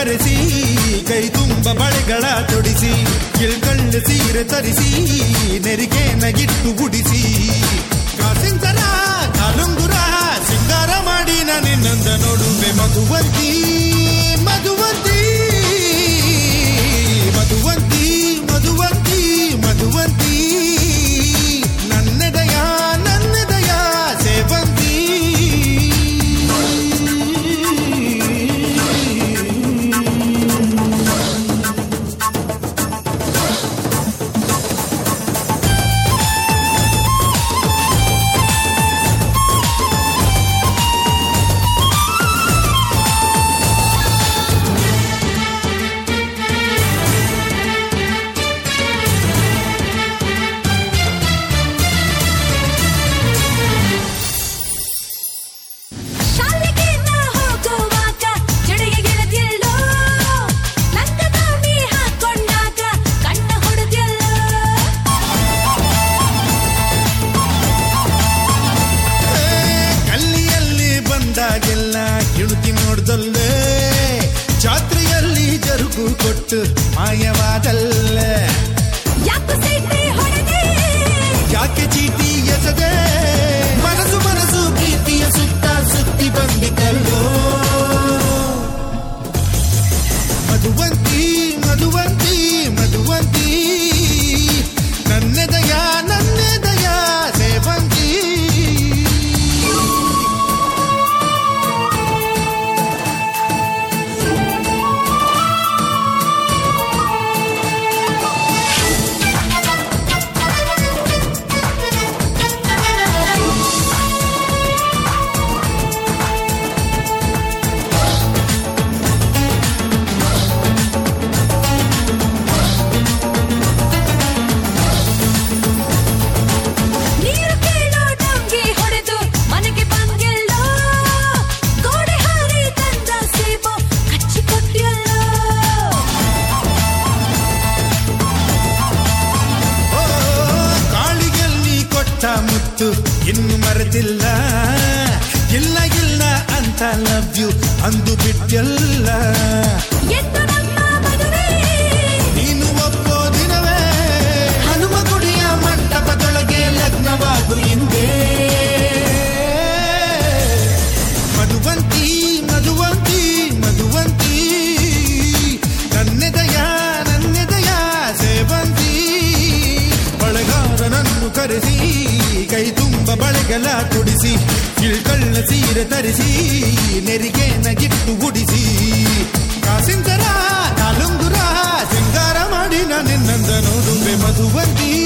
ಕರೆಸಿ ಕೈ ತುಂಬ ಬಳೆಗಳ ತೊಡಿಸಿ ಇಳ್ಕಳ್ಳ ಸೀರೆ ತರಿಸಿ ನೆರಿಗೆ ನಗಿಟ್ಟು ಉಡಿಸಿ ಕಾಸಿಂತರ ಕಾಲುಂಗುರ ಸಿಂಗಾರ ಮಾಡಿ ನಿನ್ನಂದ ನೋಡುವೆ ಮಧುವಂತಿ ಮಧುವಂತಿ ಮಧುವಂತಿ ಮಧುವಂತಿ ಮಧುವಂತಿ ನನ್ನದಯ ನನ್ನದಯ ಸೇವಂತಿ ಶಾಲೆಗೆ ನಾ ಹೋಗುವಾಗ ಜಡೆಗೆ ಗೆಳತಿಯಲ್ಲೋ ನನ್ನ ದಾಡಿ ಹಾಕೊಂಡಾಗ ಕಣ್ಣ ಹೊಡೆದ್ಯಲ್ಲೋ ಕಲ್ಲಿಯಲ್ಲಿ ಬಂದಾಗೆಲ್ಲ ಕಿಣುಕಿ ನೋಡ್ದಲ್ಲೇ ಜಾತ್ರೆಯಲ್ಲಿ ಜರುಗು ಕೊಟ್ಟು ಮಾಯವಾದಲ್ಲ ಯಾಕೆ ಸೈತೆ ಹೊಡೆದೆ ಯಾಕೆ ಚೀಟಿ ಎಸದೆ ಮನಸ್ಸು ಮನಸ್ಸು ಪ್ರೀತಿಯ ಸುತ್ತ ಸುತ್ತಿ ಬಂದಿದ್ದಲ್ಲೋ ಮಧುವಂತಿ ಮಧುವಂತಿ ಮಧುವಂತಿ ನನ್ನೆದಯ ನನ್ನೆದಯ ಸೇವಂತಿ ನೀರು ಕೇಳೋ ಡಂಗಿ ಹೊಡೆದು ಮನೆಗೆ ಬಂಗೆಲ್ಲೋ ಗೋಡೆ ಹಾರಿ ತಂದ ಸೇಬು ಕಚ್ಚಿ ಕೊಟ್ಟಿಯಲ್ಲೋ ಓ, ಕಾಳಿಗೆಲ್ಲಿ ಕೊಟ್ಟ ಮುತ್ತು ಇನ್ನು ಮರೆತಿಲ್ಲ ಇಲ್ಲ ಇಲ್ಲ ಅಂತ ಲವ್ ಯು ಅಂದು ಬಿಟ್ಟಲ್ಲ ಎಂದು ನಮ್ಮ ಮದುವೆ ನೀನು ಒಪ್ಪೋ ದಿನವೇ ಹನುಮ ಗುಡಿಯ ಮಂಟಪದೊಳಗೆ ಲಗ್ನವಾಗು ಹಿಂದೆ ಮಧುವಂತಿ ಮಧುವಂತಿ ಮಧುವಂತಿ ನನ್ನೆದಯ ನನ್ನೆದಯ ಸೇವಂತಿ ಬಳಗಾರನನ್ನು ಕರೆಸಿ ಕೈ ತುಂಬ ಬಳೆಗಳ ಕೊಡಿಸಿ ಇಳ್ಕಳ್ಳ ಸೀರೆ ತರಿಸಿ ನೆರಿಗೆ ನಗಿಟ್ಟು ಉಡಿಸಿ ಕಾಸಿಂತರ ಕಾಲುಂಗುರ ಸಿಂಗಾರ ಮಾಡಿ ನಿನ್ನಂದ ನೋಡುವೆ ಮಧುವಂತಿ